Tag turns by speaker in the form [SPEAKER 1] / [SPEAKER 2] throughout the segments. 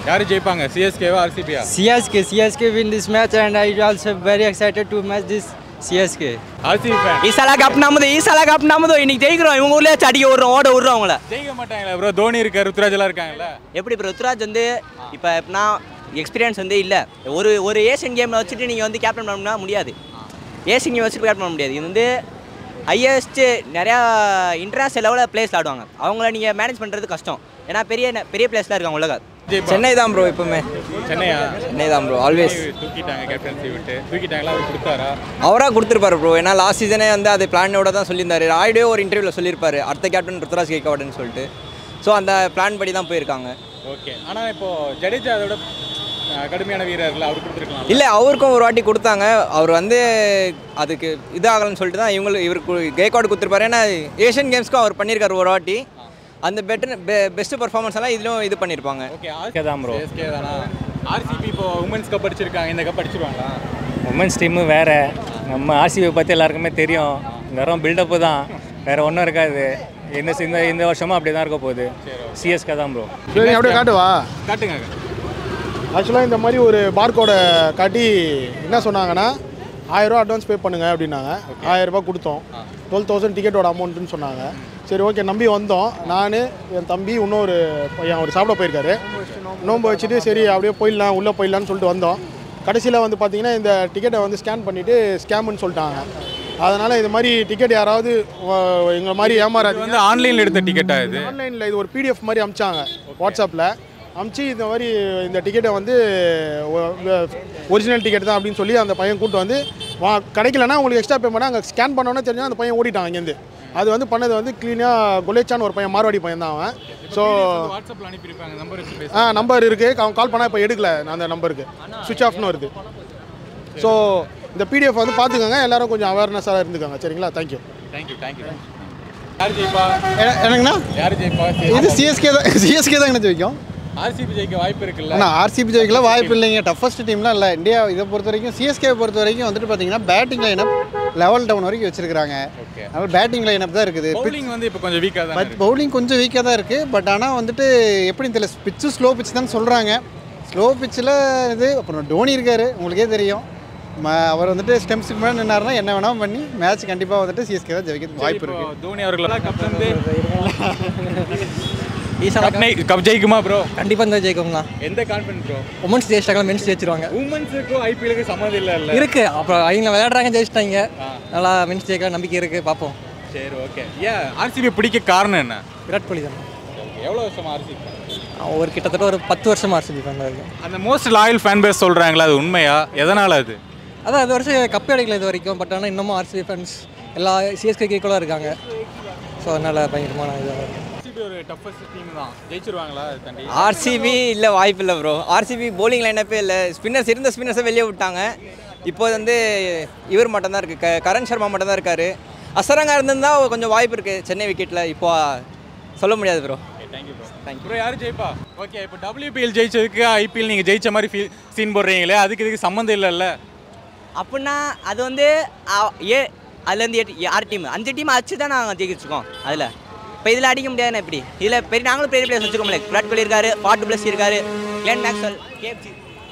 [SPEAKER 1] யார் ஜெயிப்பாங்க சிஎஸ்கேவா ஆர்சிபியா
[SPEAKER 2] CSK, CSK win this match and I also very excited to match this CSK.
[SPEAKER 1] RCB fan
[SPEAKER 3] ஈசாலா cup நமது ஈசாலா கப் நமது இன்னைக்கு ஜெயிக்கிறோம் இவங்க ஊர்லயே அடிக்க விடுறோம் ஓட விடுறோம் அவங்கள
[SPEAKER 1] ஜெயிக்க மாட்டாங்களா ப்ரோ தோனி இருக்காரு ருத்ராஜ் எல்லாம் இருக்காங்கல்ல
[SPEAKER 3] எப்படி இப்போ ருத்ராஜ் வந்து இப்போ எப்படின்னா எக்ஸ்பீரியன்ஸ் வந்து இல்லை ஒரு ஒரு ஏஷியன் கேமில் வச்சுட்டு நீங்கள் வந்து கேப்டன் பண்ண முடியாது ஏஷியன் கேம் வச்சுட்டு கேப்டன் பண்ண முடியாது இது வந்து ஹையஸ்ட்டு நிறையா இன்டர்நேஷனல் லெவலில் பிளேஸ் ஆடுவாங்க அவங்கள நீங்கள் மேனேஜ் பண்ணுறது கஷ்டம் ஏன்னா பெரிய பெரிய பிளேஸ்லாம் இருக்காங்க உலக
[SPEAKER 1] ஜெயிப்பா
[SPEAKER 2] சென்னை தான் ப்ரோ எப்பவுமே
[SPEAKER 1] சென்னையா
[SPEAKER 2] சென்னை தான் ப்ரோ ஆல்வேஸ்
[SPEAKER 1] தூக்கிட்டாங்க கேப்டன்சி விட்டு தூக்கிட்டாங்களா அவர் கொடுத்தாரா
[SPEAKER 2] அவராக கொடுத்துருப்பாரு ப்ரோ ஏன்னா லாஸ்ட் சீசனே வந்து அது பிளானோட தான் சொல்லியிருந்தாரு ராய்டே ஒரு இன்டர்வியூவில் சொல்லியிருப்பாரு அடுத்த கேப்டன் ருத்ராஜ் கேட்கவாடுன்னு சொல்லிட்டு ஸோ அந்த பிளான் படி தான் போயிருக்காங்க
[SPEAKER 1] ஓகே ஆனால் இப்போ ஜடேஜா அதோட அஹ், கடுமையான வீரர்ல அவர் கொடுத்துருக்கலாம்
[SPEAKER 2] இல்லை அவருக்கும் ஒரு வாட்டி கொடுத்தாங்க அவர் வந்து அதுக்கு இதாகலன்னு சொல்லிட்டு தான் இவங்களுக்கு இவருக்கு கேக்வாட் கொடுத்துருப்பாரு ஏன்னா ஏஷியன் கேம்ஸ்க்கும் அவர் பண்ணியிருக்காரு ஒரு வாட்டி அந்த பெட்டர் பெஸ்ட் பர்ஃபார்மன்ஸ் எல்லாம் இதுலையும் இது பண்ணியிருப்பாங்க
[SPEAKER 1] ஓகே ஆர்கே தான் ப்ரோ எஸ்கே தானா ஆர்சிபி இப்போ உமன்ஸ் கப் அடிச்சிருக்காங்க இந்த கப் அடிச்சிருவாங்களா
[SPEAKER 4] உமன்ஸ் டீமு வேறு நம்ம ஆர்சிபி பற்றி எல்லாருக்குமே தெரியும் வெறும் பில்டப்பு தான் வேறு ஒன்றும் இருக்காது இந்த இந்த இந்த வருஷமும் அப்படி தான் இருக்க போகுது சிஎஸ்கே தான் ப்ரோ
[SPEAKER 5] சரி அப்படியே காட்டுவா
[SPEAKER 1] காட்டுங்க
[SPEAKER 5] ஆக்சுவலாக இந்த மாதிரி ஒரு பார்கோடை காட்டி என்ன சொன்னாங்கன்னா ஆயிரரூவா அட்வான்ஸ் பே பண்ணுங்க அப்படின்னாங்க ஆயிரரூபா கொடுத்தோம் டுவெல் தௌசண்ட் டிக்கெட்டோட அமௌண்ட்டுன்னு சொன்னாங்க சரி ஓகே நம்பி வந்தோம் நான் என் தம்பி இன்னொரு பையன் அவர் சாப்பிட போயிருக்காரு நோன்பு வச்சுட்டு சரி அப்படியே போயிடலாம் உள்ளே போயிடலான்னு சொல்லிட்டு வந்தோம் கடைசியில் வந்து பார்த்தீங்கன்னா இந்த டிக்கெட்டை வந்து ஸ்கேன் பண்ணிவிட்டு ஸ்கேம்னு சொல்லிட்டாங்க அதனால் இது மாதிரி டிக்கெட் யாராவது அஹ், எங்களை மாதிரி
[SPEAKER 1] இது
[SPEAKER 5] ஏமாறாது
[SPEAKER 1] வந்து ஆன்லைனில் எடுத்த டிக்கெட்டா இது
[SPEAKER 5] ஆன்லைனில் இது ஒரு பிடிஎஃப் மாதிரி அமிச்சாங்க வாட்ஸ்அப்பில் அமிச்சு இந்த மாதிரி இந்த டிக்கெட்டை வந்து ஒரிஜினல் டிக்கெட் தான் அப்படின்னு சொல்லி அந்த பையன் கூட்டு வந்து வா கிடைக்கலன்னா உங்களுக்கு எக்ஸ்ட்ரா பே பண்ணால் அங்கே ஸ்கேன் பண்ணோன்னே தெரிஞ்சா அந்த பையன் ஓடிட்டான் அங்கேருந்து அது வந்து பண்ணது வந்து க்ளீனாக குலேச்சான் ஒரு பையன் மார்வாடி பையன் தான் அவன் ஸோ
[SPEAKER 1] வாட்ஸ்அப்பில் அனுப்பியிருப்பாங்க நம்பர் வச்சு பேச
[SPEAKER 5] ஆ நம்பர் இருக்குது அவன் கால் பண்ணால் இப்போ எடுக்கல அந்த நம்பருக்கு சுவிச் ஆஃப்னு வருது ஸோ இந்த பிடிஎஃப் வந்து பார்த்துக்கோங்க எல்லாரும் கொஞ்சம் அவேர்னஸாக இருந்துக்கோங்க சரிங்களா தேங்க்யூ
[SPEAKER 1] தேங்க்யூ தேங்க்யூ யார் ஜெயிப்பா
[SPEAKER 6] எனக்குண்ணா
[SPEAKER 1] யார் ஜெயிப்பா
[SPEAKER 6] இது சிஎஸ்கே தான் சிஎஸ்கே தான் எனக்கு ஜெயிக்கும்
[SPEAKER 1] ஆர்சிபி ஜெயிக்க வாய்ப்பு இருக்குல்ல
[SPEAKER 6] ஆனால் ஆர்சிபி ஜெயிக்கல வாய்ப்பு இல்லைங்க டஃபஸ்ட் டீம்லாம் இல்லை இந்தியா இதை பொறுத்த வரைக்கும் சிஎஸ்கே பொறுத்த வரைக்கும் வந்துட்டு பார்த்தீங்கன்னா பேட்டிங் லைனப் லெவல் டவுன் வரைக்கும் வச்சிருக்காங்க
[SPEAKER 1] ஓகே
[SPEAKER 6] அதனால பேட்டிங் லைனப் தான் இருக்குது
[SPEAKER 1] பவுலிங் வந்து இப்போ கொஞ்சம் வீக்காக தான்
[SPEAKER 6] பட் பவுலிங் கொஞ்சம் வீக்காக தான் இருக்குது பட் ஆனால் வந்துட்டு எப்படின்னு தெரியல பிச்சு ஸ்லோ பிச் தான் சொல்கிறாங்க ஸ்லோ பிச்சில் இது அப்புறம் டோனி இருக்கார் உங்களுக்கே தெரியும் ம அவர் வந்துட்டு ஸ்டெம்ஸுக்கு மேலே நின்னாருன்னா என்ன வேணாலும் பண்ணி மேட்ச் கண்டிப்பாக வந்துட்டு சிஎஸ்கே தான் ஜெயிக்க வாய்ப்பு இருக்குது
[SPEAKER 1] இப்போ தோனி அவர்கள் கப் வந்து
[SPEAKER 2] ஈசாலா
[SPEAKER 1] கப் நை- கப் ஜெயிக்குமா ப்ரோ
[SPEAKER 2] கண்டிப்பாக இந்த ஜெயிக்கும்ண்ணா
[SPEAKER 1] எந்த கான்ஃபிடன்ஸ் ப்ரோ
[SPEAKER 2] உமன்ஸ் ஜெயிச்சிட்டாங்க மென்ஸ் ஜெயிச்சிருவாங்க
[SPEAKER 1] உமன்ஸுக்கும் ஐபிஎலுக்கு சம்மந்தம் இல்லை இல்லை
[SPEAKER 2] இருக்கு அப்புறம் அவங்க விளையாடுறாங்க ஜெயிச்சிட்டாங்க நல்லா மென்ஸ் ஜெயிக்கலாம் நம்பிக்கை இருக்கு பார்ப்போம்
[SPEAKER 1] சரி ஓகே ஏன் ஆர்சிபி பிடிக்க காரணம் என்ன
[SPEAKER 2] விராட் கோலி தான்
[SPEAKER 1] எவ்வளோ வருஷமா ஆர்சிபி
[SPEAKER 2] அவன் ஒரு கிட்டத்தட்ட ஒரு பத்து வருஷமா ஆர்சிபி ஃபேன் இருக்கு
[SPEAKER 1] அந்த மோஸ்ட் லாயல் ஃபேன் பேஸ் சொல்கிறாங்களா அது உண்மையா எதனால் அது
[SPEAKER 2] அதான் இது வருஷம் கப் அடிக்கல இது வரைக்கும் பட் ஆனால் இன்னமும் ஆர்சிபி ஃபேன்ஸ் எல்லா சிஎஸ்கே ஈக்குவலாக இருக்காங்க ஸோ அதனால் பயங்கரமான இதாக இருக்கு
[SPEAKER 1] ஆர்சிபி ஒரு டஃபஸ்ட் டீம் தான் ஜெயிச்சிருவாங்களா அது தாண்டி
[SPEAKER 7] ஆர்சிபி இல்லை வாய்ப்பு இல்லை ப்ரோ ஆர்சிபி bowling லைனப்பே இல்லை ஸ்பின்னர்ஸ் இருந்த ஸ்பின்னர்ஸை வெளியே விட்டாங்க இப்போ வந்து இவர் மட்டும்தான் இருக்குது க கரண் சர்மா மட்டும்தான் இருக்கார் அசரங்கா இருந்திருந்தா கொஞ்சம் வாய்ப்பு இருக்குது சென்னை விக்கெட்டில் இப்போ சொல்ல முடியாது bro
[SPEAKER 1] thank you bro thank you bro யார் ஜெயிப்பா ஓகே இப்போ டபிள்யூபிஎல் ஜெயிச்சதுக்கு ஐபிஎல் நீங்கள் ஜெயிச்ச மாதிரி ஃபீல் சீன் போடுறீங்களே அதுக்கு இதுக்கு சம்மந்தம் இல்லைல்ல
[SPEAKER 3] அப்படின்னா அது வந்து அ- ஏ அதுலேருந்து எட்டு ஆறு டீம் அஞ்சு டீம் அடிச்சு தான் நாங்கள் ஜெயிச்சிருக்கோம் அதில் இப்போ இதில் அடிக்க முடியாதுண்ணா இப்படி இதில் பெரிய நாங்களும் பெரிய பிளேயர்ஸ் வச்சுக்கோங்களே விராட் கோலி இருக்காரு பாட்டு பிளஸ் இருக்காரு கிளன் மேக்ஸ்வெல் கேப்சி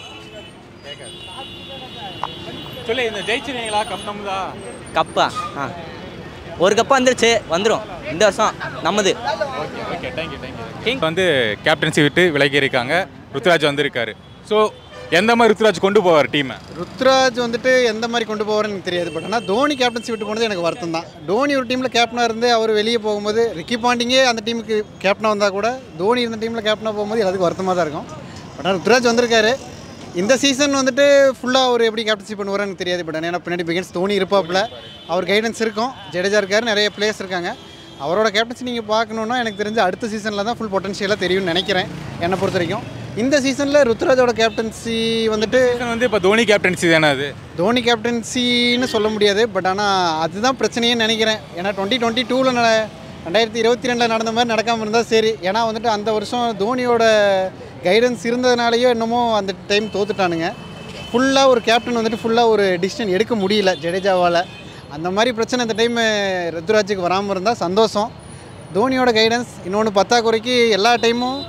[SPEAKER 1] சொல்லு இந்த ஜெயிச்சிருவீங்களா கப் நம்மதா
[SPEAKER 3] கப்பா ஆ ஒரு கப்பு வந்துருச்சு வந்துடும் இந்த வருஷம் நம்மது
[SPEAKER 1] ஓகே ஓகே தேங்க்யூ தேங்க்யூ வந்து கேப்டன்சி விட்டு விலகி இருக்காங்க ருத்ராஜ் வந்திருக்காரு ஸோ எந்த மாதிரி ருத்ராஜ் கொண்டு போவார் டீமை
[SPEAKER 6] ருத்ராஜ் வந்துட்டு எந்த மாதிரி கொண்டு போவார்னு எனக்கு தெரியாது பட் ஆனால் தோனி கேப்டன்சி விட்டு போனது எனக்கு வருத்தம் தான் தோனி ஒரு டீமில் கேப்டனாக இருந்து அவர் வெளியே போகும்போது ரிக்கி பாண்டிங்கே அந்த டீமுக்கு கேப்டனாக வந்தால் கூட தோனி இருந்த டீமில் கேப்டனாக போகும்போது எல்லாத்துக்கும் வருத்தமாக தான் இருக்கும் பட் ஆனால் ருத்ராஜ் வந்திருக்காரு இந்த சீசன் வந்துட்டு ஃபுல்லாக அவர் எப்படி கேப்டன்சி பண்ணுவார்னு எனக்கு தெரியாது பட் ஏன்னா பின்னாடி பிகன்ஸ் தோனி இருப்பாப்புல அவர் கைடன்ஸ் இருக்கும் ஜடேஜா இருக்காரு நிறைய பிளேயர்ஸ் இருக்காங்க அவரோட கேப்டன்சி நீங்கள் பார்க்கணுன்னா எனக்கு தெரிஞ்ச அடுத்த சீசனில் தான் ஃபுல் பொட்டன்ஷியலாக தெரியும்னு நினைக்கிறேன் என்னை பொறுத்த வரைக்கும் இந்த சீசனில் ருத்ராஜோட கேப்டன்சி வந்துட்டு
[SPEAKER 1] வந்து இப்போ தோனி கேப்டன்சி தானே அது
[SPEAKER 6] தோனி கேப்டன்சின்னு சொல்ல முடியாது பட் ஆனால் அதுதான் பிரச்சனையே நினைக்கிறேன் ஏன்னா டுவெண்ட்டி டுவெண்ட்டி டூவில் நட ரெண்டாயிரத்தி இருபத்தி ரெண்டில் நடந்த மாதிரி நடக்காமல் இருந்தால் சரி ஏன்னா வந்துட்டு அந்த வருஷம் தோனியோட கைடன்ஸ் இருந்ததுனாலேயோ என்னமோ அந்த டைம் தோத்துட்டானுங்க ஃபுல்லாக ஒரு கேப்டன் வந்துட்டு ஃபுல்லாக ஒரு டிசிஷன் எடுக்க முடியல ஜடேஜாவால் அந்த மாதிரி பிரச்சனை இந்த டைம் ருத்ராஜுக்கு வராமல் இருந்தால் சந்தோஷம் தோனியோட கைடன்ஸ் இன்னொன்று பத்தாக்குறைக்கு எல்லா டைமும்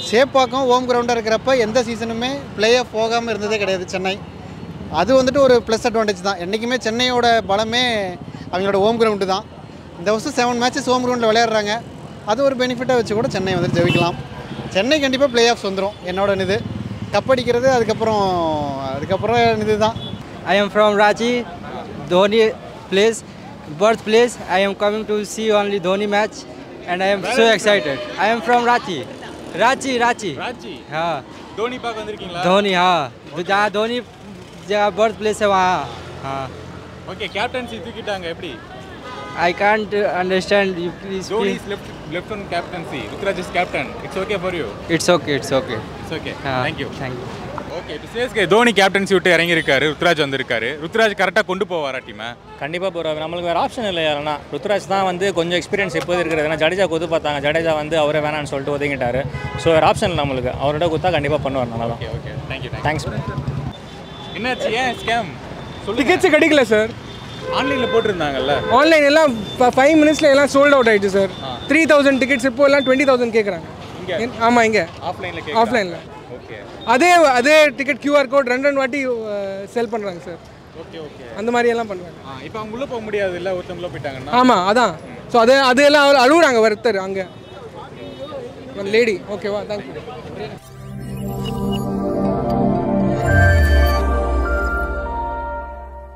[SPEAKER 6] சேப்பாக்கம் ஹோம் கிரவுண்டாக இருக்கிறப்ப எந்த சீசனுமே பிளே ஆஃப் போகாமல் இருந்ததே கிடையாது சென்னை அது வந்துட்டு ஒரு ப்ளஸ் அட்வான்டேஜ் தான் என்றைக்குமே சென்னையோட பலமே அவங்களோட ஹோம் கிரவுண்டு தான் இந்த வருஷம் செவன் மேட்சஸ் ஹோம் கிரவுண்டில் விளையாடுறாங்க அது ஒரு பெனிஃபிட்டாக வச்சு கூட சென்னை வந்து ஜெயிக்கலாம் சென்னை கண்டிப்பாக பிளே ஆஃப்ஸ் வந்துடும் என்னோட இது கப் அடிக்கிறது அதுக்கப்புறம் அதுக்கப்புறம் இது தான்
[SPEAKER 8] I am from Ranchi, Dhoni place, birthplace. I am coming to see only Dhoni match, and I am so excited. I am from Ranchi, Ranchi, Ranchi.
[SPEAKER 1] Raji
[SPEAKER 8] हाँ
[SPEAKER 1] தோனி பார்க்க வந்திருக்கீங்களா
[SPEAKER 8] धोनी हाँ तो जहाँ धोनी जहाँ बर्थ प्लेस है वहाँ हाँ
[SPEAKER 1] ஓகே கேப்டன்சி தூக்கிட்டாங்க எப்படி
[SPEAKER 8] I can't understand. You please,
[SPEAKER 1] Dhoni
[SPEAKER 8] please.
[SPEAKER 1] Is left left one captaincy Ruturaj is captain it's okay for you
[SPEAKER 8] It's okay. It's okay.
[SPEAKER 1] It's okay
[SPEAKER 8] हाँ,
[SPEAKER 1] thank you
[SPEAKER 8] Thank you.
[SPEAKER 1] Okay இப்போ CSK Dhoni captaincy விட்டு இறங்கியிருக்காரு ருத்ராஜ் வந்திருக்காரு ருத்ராஜ் கரெக்டாக கொண்டு போவாரா டீமை
[SPEAKER 4] கண்டிப்பாக ப்ரோ நம்மளுக்கு வேறு ஆப்ஷன் இல்லை யாருன்னா ருத்ராஜ் தான் வந்து கொஞ்சம் எக்ஸ்பீரியன்ஸ் எப்போது இருக்கிறது ஏன்னா ஜடேஜா குத்து பார்த்தாங்க ஜடேஜா வந்து அவரே வேணான்னு சொல்லிட்டு ஒதுங்கிட்டாரு ஸோ வேறு ஆப்ஷன் இல்லை நம்மளுக்கு அவரோட குத்தா கண்டிப்பாக பண்ணுவார் நல்லா தான்
[SPEAKER 1] ஓகே ஓகே தேங்க்யூ
[SPEAKER 4] தேங்க்ஸ்
[SPEAKER 1] என்னாச்சு ஏன் ஸ்கேம் சொல்லுங்க
[SPEAKER 9] டிக்கெட்ஸ் கிடைக்கல சார்
[SPEAKER 1] ஆன்லைனில் போட்டிருந்தாங்கல்ல
[SPEAKER 9] ஆன்லைன் எல்லாம் ஃபைவ் மினிட்ஸில் எல்லாம் சோல்ட் அவுட் ஆயிடுச்சு சார் த்ரீ தௌசண்ட் டிக்கெட்ஸ் இப்போ எல்லாம் டுவெண்ட்டி தௌசண்ட் கேட்குறாங்க ஆமாம் இங்கே
[SPEAKER 1] ஆஃப்லைனில்
[SPEAKER 9] ஆஃப்லைனில்
[SPEAKER 1] ஓகே
[SPEAKER 9] அதே அதே டிக்கெட் கியூஆர் கோட் ரெண்டு ரெண்டு வாட்டி செல் பண்ணுறாங்க சார்
[SPEAKER 1] ஓகே ஓகே
[SPEAKER 9] அந்த மாதிரி எல்லாம் பண்ணுறாங்க
[SPEAKER 1] ஆ இப்போ அவங்க உள்ள போக முடியாது இல்லை ஒருத்தவங்க உள்ள போயிட்டாங்கன்னா
[SPEAKER 9] ஆமாம் அதான் ஸோ அது அது எல்லாம் அழு- அழுகுறாங்க ஒருத்தர் அங்கே லேடி ஓகேவா தேங்க்யூ